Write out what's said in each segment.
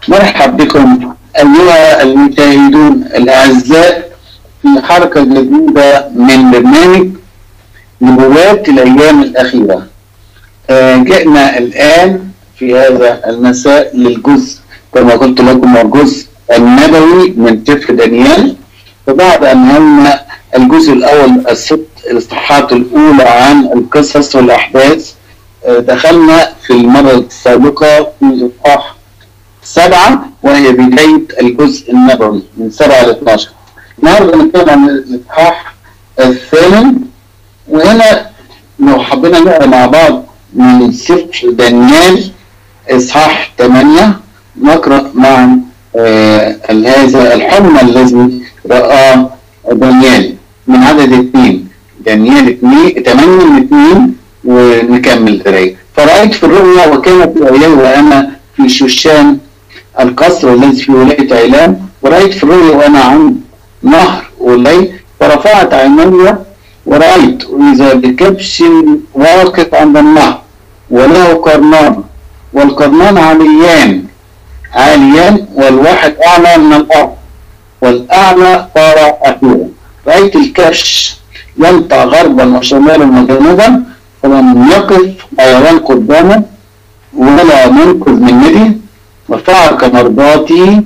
مرحب بكم أيها المشاهدون الأعزاء في حلقة جديدة من برنامج نبوات الأيام الأخيرة آه، جئنا الآن في هذا المساء للجزء كما قلت لكم هو الجزء النبوي من سفر دانيال وبعد أن نهينا الجزء الأول الست الإصحاحات الأولى عن القصص والأحداث آه، دخلنا في المرة السابقة في إصحاح سبعة وهي بداية الجزء النبوي من سبعة ل 12 النهارده نتكلم عن الإصحاح الثامن وهنا لو حبينا نقرا مع بعض من سفر دانيال إصحاح 8 نقرأ معا آه هذا الحلم الذي رآه دانيال من عدد اثنين دانيال اثنين 8 من اثنين ونكمل القراية فرأيت في الرؤيا وكانت إلي وأنا في شوشان القصر الذي في ولاية عيلام ورأيت في الرؤيا وأنا عند نهر والليل فرفعت عيني ورأيت إذا بكبش واقف عند النهر وله قرنان والقرنان عاليان عاليان والواحد أعلى من الأرض والأعلى طار أخيرا رأيت الكبش ينطع غربا وشمالا وجنوبا فلم يقف حيوان قدامه ولا منقذ من يدي وفعك مرضاتي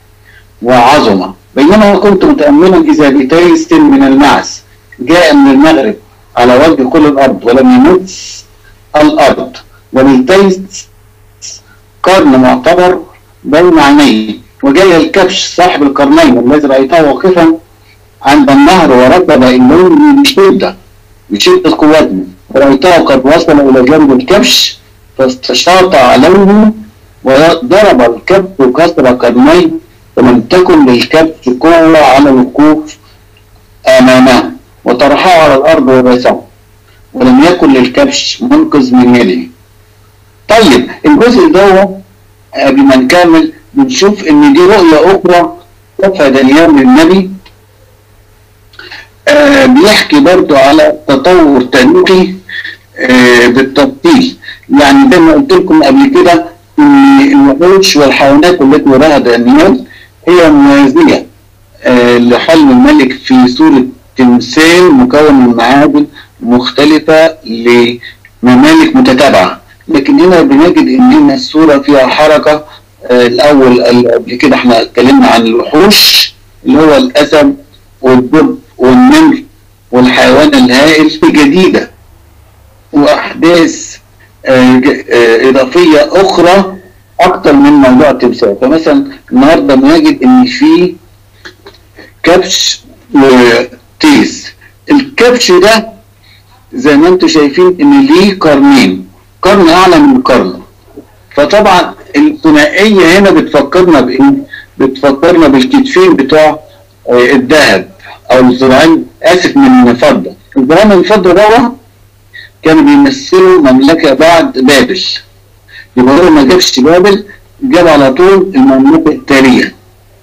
وعظمة بينما كنت متأملا إذا بتيس من المعز جاء من المغرب على وجه كل الأرض ولم يمس الأرض وللتيس قرن معتبر بين عينيه وجاء الكبش صاحب القرنين الذي رأيته واقفا عند النهر وركب إليه بشدة بشدة قوته ورأيته قد وصل إلى جنب الكبش فاستشاط عليه وضرب الكبش كسر قرنيه ولم تكن للكبش قوة على الوقوف أمامه وطرحه على الأرض وبسه ولم يكن للكبش منقذ من يده طيب الجزء ده قبل ما نكمل بنشوف ان دي رؤية اخرى شافها دانيال للنبي آه بيحكي برضو على تطور تاريخي آه بالتفصيل يعني زي ما قلت لكم قبل كده ان الوحوش والحيوانات التي وراها دانيال هي موازية آه لحلم الملك في صورة تمثال مكون من معادن مختلفة لممالك متتابعة لكن هنا بنجد ان الصورة فيها حركة آه الاول قبل كده احنا اتكلمنا عن الوحوش اللي هو الاسد والدب والنمر والحيوان الهائل في جديدة واحداث آه آه اضافية اخرى اكتر من موضوع التمثال فمثلا النهارده بنجد ان في كبش وتيس الكبش ده زي ما انتم شايفين ان ليه قرنين قرن اعلى من قرن فطبعا الثنائيه هنا بتفكرنا بايه؟ بتفكرنا بالكتفين بتوع الذهب او الذراعين اسف من الفضه الذراعين من الفضه ده كانوا بيمثلوا مملكه بعد بابل يبقى هو ما جابش بابل جاب على طول المملكه التاليه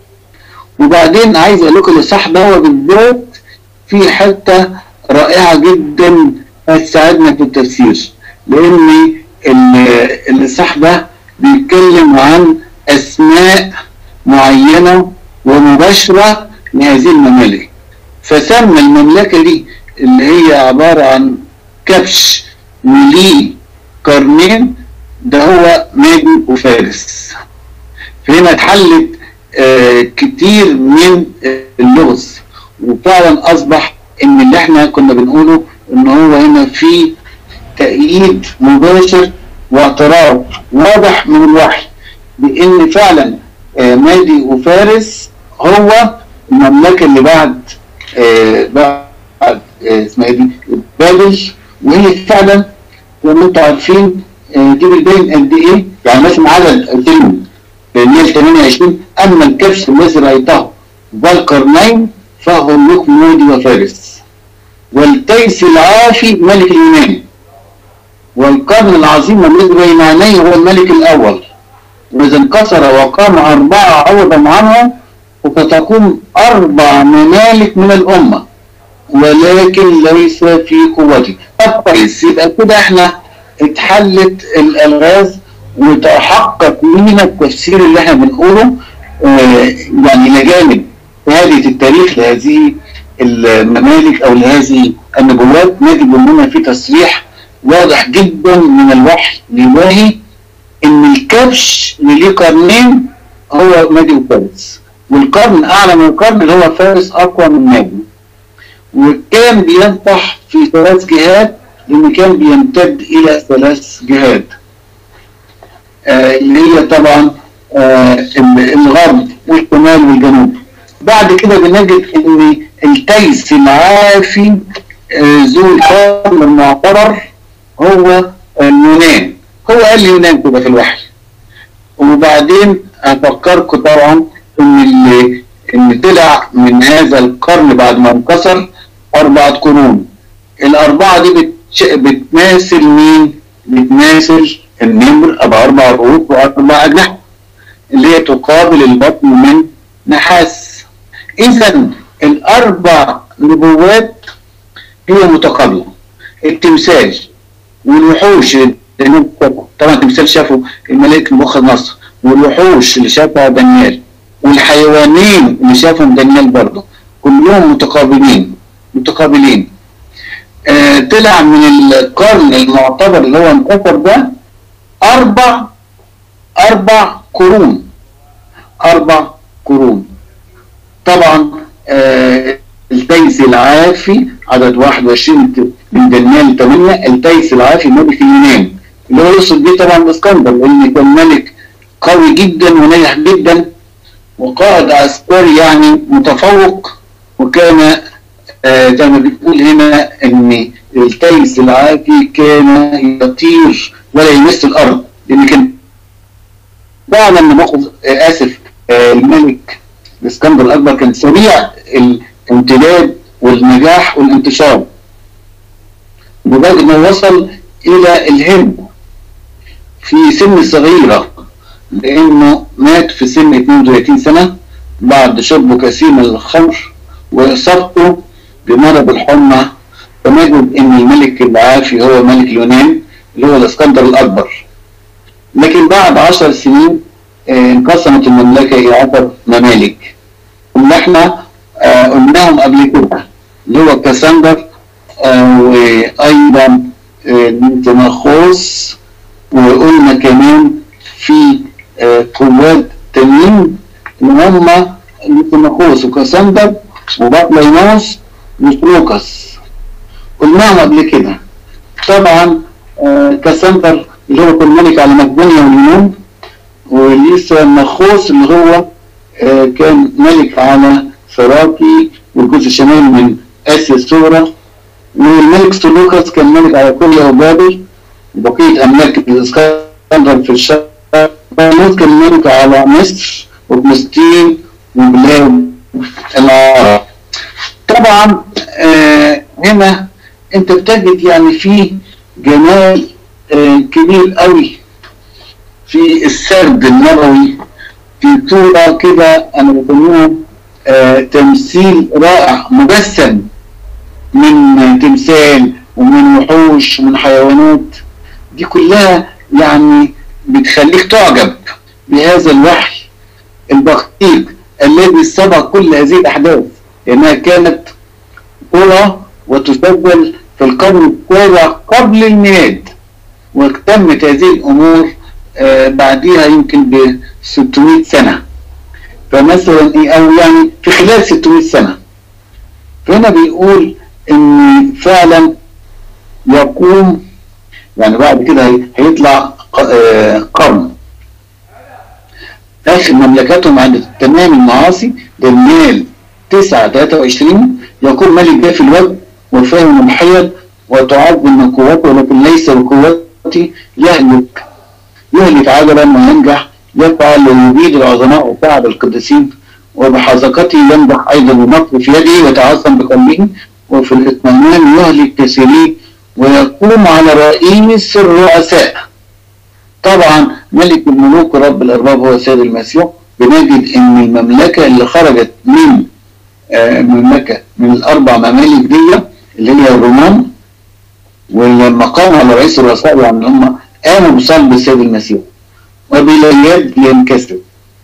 وبعدين عايز اقول لكم الاصحاح ده بالذات في حته رائعه جدا هتساعدنا في التفسير لان الاصحاح ده بيتكلم عن اسماء معينه ومباشره لهذه الممالك فسمى المملكه دي اللي هي عباره عن كبش وليه قرنين ده هو مادي وفارس فهنا اتحلت آه كتير من اللغز وفعلا اصبح ان اللي احنا كنا بنقوله ان هو هنا في تأييد مباشر واعتراف واضح من الوحي بان فعلا آه مادي وفارس هو المملكه اللي بعد آه بعد اسمها ايه دي بابل وهي فعلا زي ما انتم عارفين دي بتبين قد ايه يعني مثلا عدد الفيلم دانيال 28 اما الكبش الذي رايته والقرنين فهو الملك مودي وفارس والتيس العافي ملك اليونان والقرن العظيم الذي بين عينيه هو الملك الاول واذا انكسر وقام اربعه عوضا عنه فستقوم اربع ممالك من الامه ولكن ليس في قوته طب كويس يبقى كده احنا اتحلت الالغاز وتحقق لينا التفسير اللي احنا بنقوله آه يعني لجانب شهادة التاريخ لهذه الممالك او لهذه النبوات نجد اننا في تصريح واضح جدا من الوحي الالهي ان الكبش اللي ليه قرنين هو مادي فارس والقرن اعلى من القرن اللي هو فارس اقوى من مادي وكان بينطح في ثلاث جهات لان كان بيمتد الى ثلاث جهات آه اللي هي طبعا آه الغرب والشمال والجنوب بعد كده بنجد ان التيس العافي آه ذو القرن المعتبر هو اليونان هو قال اليونان كده في الوحي وبعدين افكركم طبعا ان اللي ان طلع من هذا القرن بعد ما انكسر اربعه قرون الاربعه دي بتش... بتماثل مين؟ بتماثل النمر ابو اربع رؤوس واربع اجنحه اللي هي تقابل البطن من نحاس اذا الاربع نبوات هي متقابله التمثال والوحوش طبعا تمثال شافه الملك نبوخذ نصر والوحوش اللي شافها دانيال والحيوانين اللي شافهم دانيال برضه كلهم متقابلين متقابلين آه طلع من القرن المعتبر اللي هو انكسر ده اربع اربع قرون اربع قرون طبعا آه التيس العافي عدد 21 من دانيال 8 التيس العافي ملك اليونان اللي هو يقصد بيه طبعا الاسكندر لان كان ملك قوي جدا وناجح جدا وقائد عسكري يعني متفوق وكان آه زي ما بتقول هنا ان التيس العافي كان يطير ولا يمس الارض لان كان فعلا لما باخذ آه اسف آه الملك الاسكندر الاكبر كان سريع الامتداد والنجاح والانتشار لدرجه انه وصل الى الهند في سن صغيره لانه مات في سن 32 سنه بعد شربه كثير من الخمر واصابته بمرض الحمى فنجد ان الملك العافي هو ملك اليونان اللي هو الاسكندر الاكبر لكن بعد عشر سنين انقسمت المملكه الى عشر ممالك اللي احنا آه قلناهم قبل كده اللي هو كاسندر آه وايضا نيتناخوس وقلنا كمان في آه قوات تانيين اللي هم نيتناخوس وكاسندر وبطليموس وسلوكس قلناهم قبل كده طبعا كاسندر اللي هو كان ملك على مقدونيا واليونان وليسا ناخوس اللي هو كان ملك على ثراكي والجزء الشمالي من اسيا الصغرى والملك سلوكس كان ملك على كوريا وبابل بقية أملاك الإسكندر في الشرق بانوت كان ملك على مصر وفلسطين وبلاد العرب طبعا آه هنا انت بتجد يعني في جمال آه كبير قوي في السرد النبوي في صورة كده أنا بسميها آه تمثيل رائع مجسم من تمثال ومن وحوش ومن حيوانات دي كلها يعني بتخليك تعجب بهذا الوحي الدقيق الذي سبق كل هذه الأحداث لأنها كانت قرى وتسجل في القرن السابع قبل الميلاد وتمت هذه الأمور آه بعدها يمكن ب 600 سنة فمثلا ايه او يعني في خلال 600 سنة فهنا بيقول ان فعلا يقوم يعني بعد كده هيطلع قرن اخر مملكتهم عند تمام المعاصي دانيال 9 23 يقول ملك ده في الوجه وفاهم الحيل وتعظم من قوته ولكن ليس بقوتي يهلك يهلك عجلا وينجح يفعل ويبيد العظماء وفعل القديسين وبحذقته ينجح ايضا بمكر في يده ويتعظم بقلبه وفي الاطمئنان يهلك كثيرين ويقوم على رئيس الرؤساء طبعا ملك الملوك ورب الارباب هو السيد المسيح بنجد ان المملكه اللي خرجت من المملكه من الاربع ممالك دي اللي هي الرومان ولما قاموا على رئيس الرؤساء يعني هم قاموا بصلب السيد المسيح وبلا يد ينكسر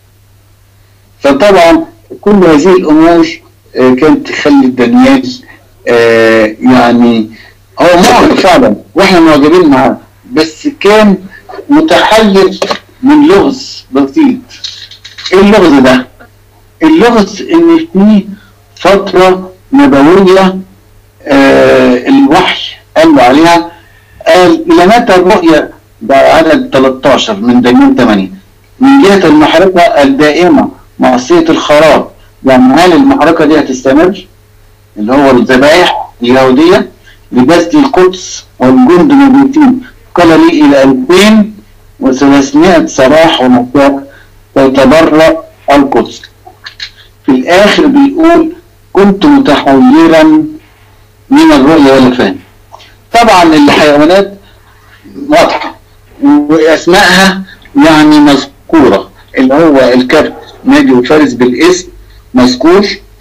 فطبعا كل هذه الامور آه، كانت تخلي دانيال آه، يعني هو معجب فعلا واحنا معجبين معاه بس كان متحير من لغز بسيط ايه اللغز ده؟ اللغز ان في فترة نبوية آه الوحي قال له عليها قال الى متى الرؤية ده عدد 13 من دانيال 8 من جهة المحرقة الدائمة معصية الخراب يعني هل المحرقة دي هتستمر اللي هو الذبائح اليهودية لبسط القدس والجند موجودين قال لي إلى 2300 سراح ومساء ويتبرأ القدس في الآخر بيقول كنت متحيرا من الرؤية ولا فهم طبعا الحيوانات واضحة وأسمائها يعني مذكورة اللي هو الكبت نادي وفارس بالاسم مذكور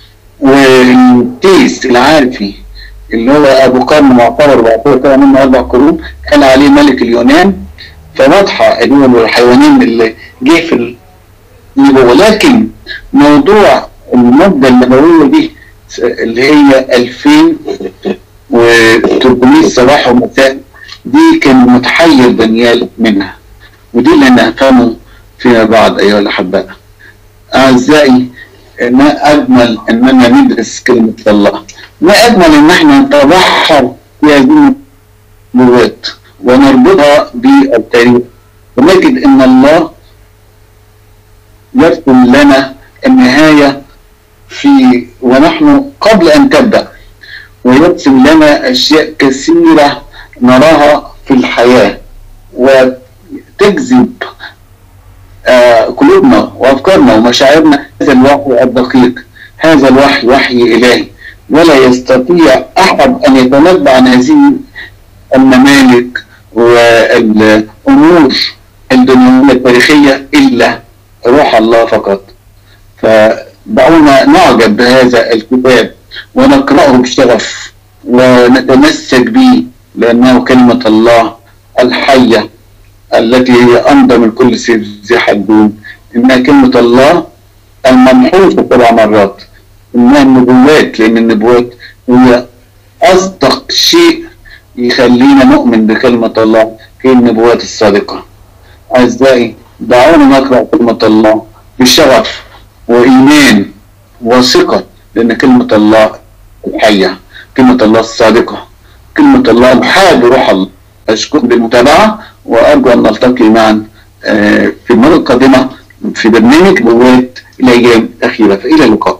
والتيس العارفي اللي هو ابو قرن معتبر وعطيه كده منه اربع قرون كان عليه ملك اليونان فواضحه اللي هو الحيوانين اللي جه في النبوه لكن موضوع المده النبويه دي اللي هي 2300 صباح ومساء دي كان متحير دانيال منها ودي اللي نفهمه فيما بعد ايها الاحباء اعزائي ما اجمل اننا ندرس كلمه الله ما اجمل ان احنا نتبحر في هذه النبوات ونربطها بالتاريخ ونجد ان الله يرسم لنا النهايه في ونحن قبل ان تبدا ويرسم لنا اشياء كثيره نراها في الحياه وتجذب آه قلوبنا وافكارنا ومشاعرنا هذا الوحي الدقيق هذا الوحي وحي الهي ولا يستطيع احد ان يتنبا عن هذه الممالك والامور الدنيويه التاريخيه الا روح الله فقط فدعونا نعجب بهذا الكتاب ونقراه بشغف ونتمسك به لانه كلمه الله الحيه التي هي أمضى من كل سيف ذي حدون إنها كلمة الله الممحوسة سبع مرات إنها النبوات لأن النبوات هي أصدق شيء يخلينا نؤمن بكلمة الله هي النبوات الصادقة أعزائي دعونا نقرأ كلمة الله بشغف وإيمان وثقة لأن كلمة الله الحية كلمة الله الصادقة كلمة الله محال بروح الله أشكركم بالمتابعة وأرجو أن نلتقي معا في المرة القادمة في برنامج نبوات الأيام الأخيرة فإلى اللقاء